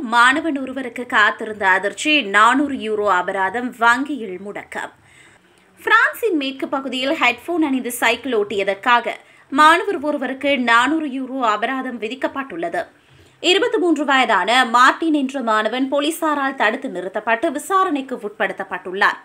மாணவன் ஒருவருக்கு காத்திருந்த அதிர்ச்சி நானூறு யூரோ அபராதம் வங்கியில் முடக்கம் பிரான்சின் மேற்கு பகுதியில் ஹெட்போன் அணிந்து சைக்கிள் ஓட்டியதற்காக மாணவர் ஒருவருக்கு நானூறு யூரோ அபராதம் விதிக்கப்பட்டுள்ளது இருபத்தி மூன்று வயதான மார்டின் என்ற மாணவன் போலீசாரால் தடுத்து நிறுத்தப்பட்டு விசாரணைக்கு உட்படுத்தப்பட்டுள்ளார்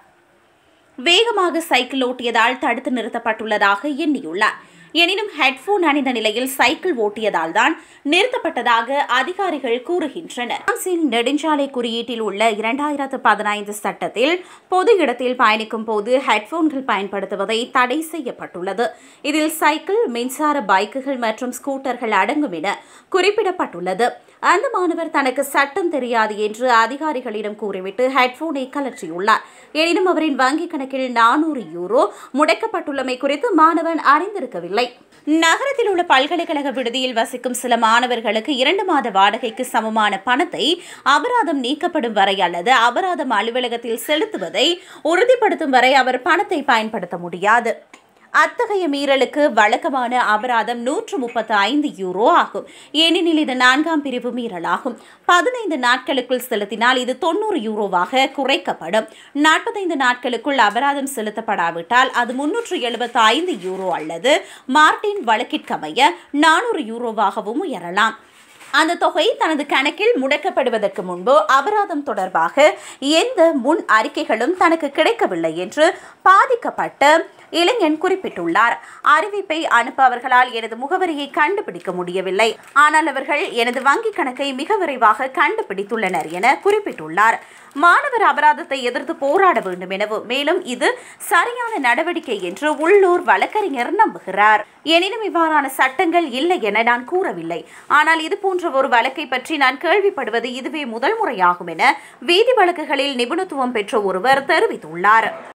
வேகமாக சைக்கிள் ஓட்டியதால் தடுத்து நிறுத்தப்பட்டுள்ளதாக எண்ணியுள்ளார் எனினும் ஹெட்போன் அணிந்த நிலையில் சைக்கிள் ஓட்டியதால் தான் நிறுத்தப்பட்டதாக அதிகாரிகள் கூறுகின்றனர் பிரான்சின் நெடுஞ்சாலை குறியீட்டில் உள்ள இரண்டாயிரத்து பதினைந்து சட்டத்தில் பொது இடத்தில் பயணிக்கும் போது ஹெட்போன்கள் பயன்படுத்துவதை தடை செய்யப்பட்டுள்ளது இதில் சைக்கிள் மின்சார பைக்குகள் மற்றும் ஸ்கூட்டர்கள் அடங்கும் என குறிப்பிடப்பட்டுள்ளது அந்த மாணவர் தனக்கு சட்டம் தெரியாது என்று அதிகாரிகளிடம் கூறிவிட்டு ஹெட்போனை கலற்றியுள்ளார் எனினும் அவரின் வங்கிக் கணக்கில் நானூறு யூரோ முடக்கப்பட்டுள்ளமை குறித்து மாணவன் அறிந்திருக்கவில்லை நகரத்தில் உள்ள பல்கலைக்கழக விடுதியில் வசிக்கும் சில மாணவர்களுக்கு இரண்டு மாத வாடகைக்கு சமமான பணத்தை அபராதம் நீக்கப்படும் வரை அல்லது அபராதம் அலுவலகத்தில் செலுத்துவதை உறுதிப்படுத்தும் வரை அவர் பணத்தை பயன்படுத்த முடியாது அத்தகைய மீறலுக்கு வழக்கமான அபராதம் நூற்று முப்பத்து ஐந்து யூரோ ஆகும் ஏனெனில் இது நான்காம் பிரிவு மீறலாகும் பதினைந்து நாட்களுக்குள் செலுத்தினால் இது தொண்ணூறு யூரோவாக குறைக்கப்படும் நாற்பத்தைந்து நாட்களுக்குள் அபராதம் செலுத்தப்படாவிட்டால் அது முன்னூற்று எழுபத்து ஐந்து யூரோ அல்லது மார்டின் வழக்கிற்கமைய நானூறு யூரோவாகவும் உயரலாம் அந்த தொகை தனது கணக்கில் முடக்கப்படுவதற்கு முன்பு அபராதம் தொடர்பாக எந்த முன் அறிக்கைகளும் தனக்கு கிடைக்கவில்லை என்று பாதிக்கப்பட்ட இளைஞன் குறிப்பிட்டுள்ளார் அறிவிப்பை அனுப்ப அவர்களால் எனது முகவரியை கண்டுபிடிக்க முடியவில்லை ஆனால் அவர்கள் எனது வங்கிக் கணக்கை மிக விரைவாக கண்டுபிடித்துள்ளனர் என குறிப்பிட்டுள்ளார் மாணவர் அபராதத்தை எதிர்த்து போராட வேண்டும் எனவும் மேலும் இது சரியான நடவடிக்கை என்று உள்ளூர் வழக்கறிஞர் நம்புகிறார் எனினும் இவ்வாறான சட்டங்கள் இல்லை என நான் கூறவில்லை ஆனால் இது போன்ற ஒரு வழக்கை பற்றி நான் கேள்விப்படுவது இதுவே முதல் முறையாகும் என வீதி வழக்குகளில் நிபுணத்துவம் பெற்ற ஒருவர் தெரிவித்துள்ளார்